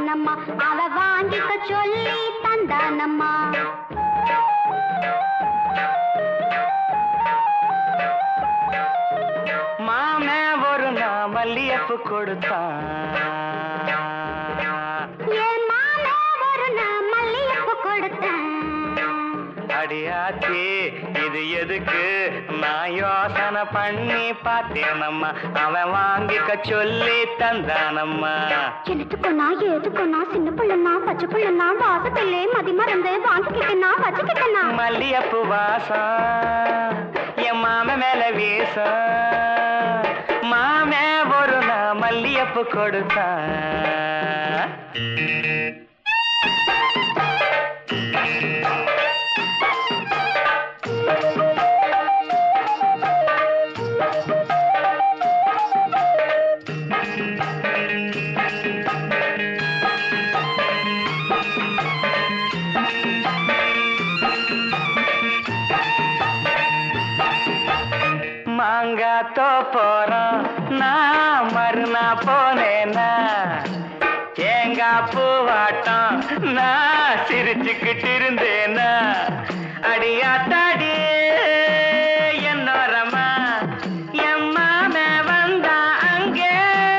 பார்த்தேனம்மா அவ வாங்கிக்க சொல்லி தந்தானம்மா மாமே ஒரு நான் மல்லியப்பு கொடுத்தான் என் மாமே ஒரு நான் மல்லிகைப்பூ கொடுத்தேன் அடியாச்சி இது எதுக்கு நான் யோசனை பண்ணி பார்த்தேனம்மா அவன் வாங்கிக்க சொல்லி தந்தானம்மா என்னத்துக்குன்னா ஏதுக்குன்னா சின்ன பிள்ளைனா பச்சை பிள்ளைனா வாசத்திலே மதி மறந்து வாங்கிக்கிட்டனா வச்சுக்கிட்டனா மல்லியப்பு வாசம் என் மாம மேல வீசம் மாமே ஒரு நான் மல்லியப்பு கொடுத்தான் மாங்காத்தோ போறோம் நான் மறுநா போனேனா தேங்காய் பூவாட்டம் நான் சிரிச்சுக்கிட்டு இருந்தேனா அடியாத்தாடி என்னோரமா எம்மாம வந்தா அங்கே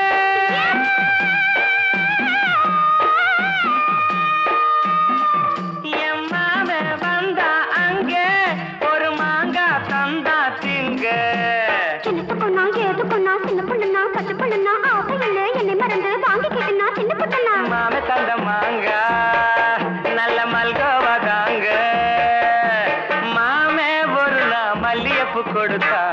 எம்மாம வந்தா அங்கே ஒரு மாங்காய் தந்தா திங்க என்னத்துக்குன்னா ஏதுக்குன்னா சின்ன பிள்ளைனா பச்சை பிள்ளைனா ஆசையிலே என்னை மறந்து வாங்கிக்கிட்டனா சின்ன பிள்ளைனா மாம தந்த மாங்கா நல்ல மல்கோவா தாங்க மாமே ஒரு நான் மல்லியப்பு கொடுத்தா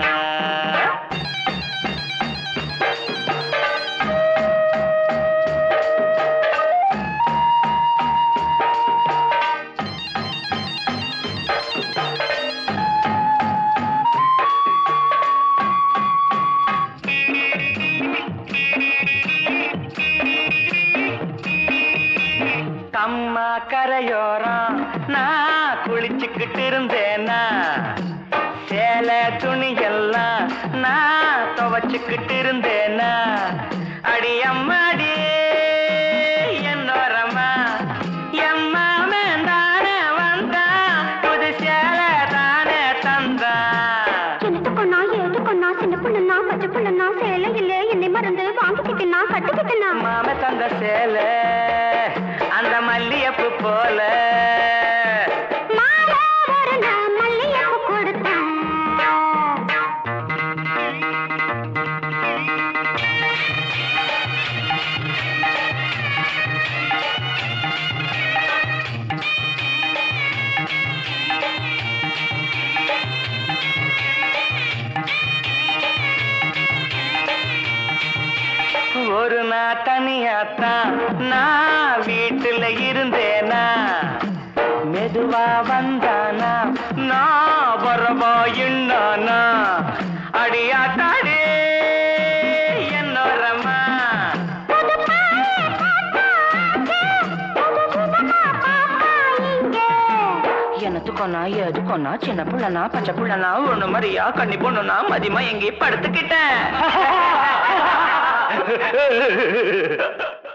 அம்மா கரையோரம் நான் குளிச்சுக்கிட்டு இருந்தேனா சேலை துணியெல்லாம் நான் துவச்சுக்கிட்டு இருந்தேனா அடி அம்மாடி என்னோரம்மா எம்மாமே தானே வந்தா புது சேலை தானே தந்தா என்னத்துக்குன்னா ஏதுக்குன்னா சின்ன பிள்ளைனா பச்சை பிள்ளைனா சேலையிலே என்னை மறந்து வாங்கிக்கிட்டனா கட்டிக்கிட்டனா மாம தந்த சேலை அந்த மல்லியப்பு போல மாலை ஒரு நான் மல்லிகைப்பூ கொடுத்தேன் ஒரு நாள் தனியாத்தான் நான் வீட்டுல இருந்தேனா மெதுவா வந்தானா நான் வரவா என்னானா அடியாத்தாடி என்னோரம்மா புது பாலை காத்தாச்சு, புது புதுமா பாப்பா இங்கே. எனத்துக்கொன்னா எதுக்கொன்னா சின்ன புள்ளனா பச்சை புள்ளனா ஒண்ணு மாதிரியா கண்ணி பொண்ணுனா மதியமா எங்கேயும் படுத்துக்கிட்டேன்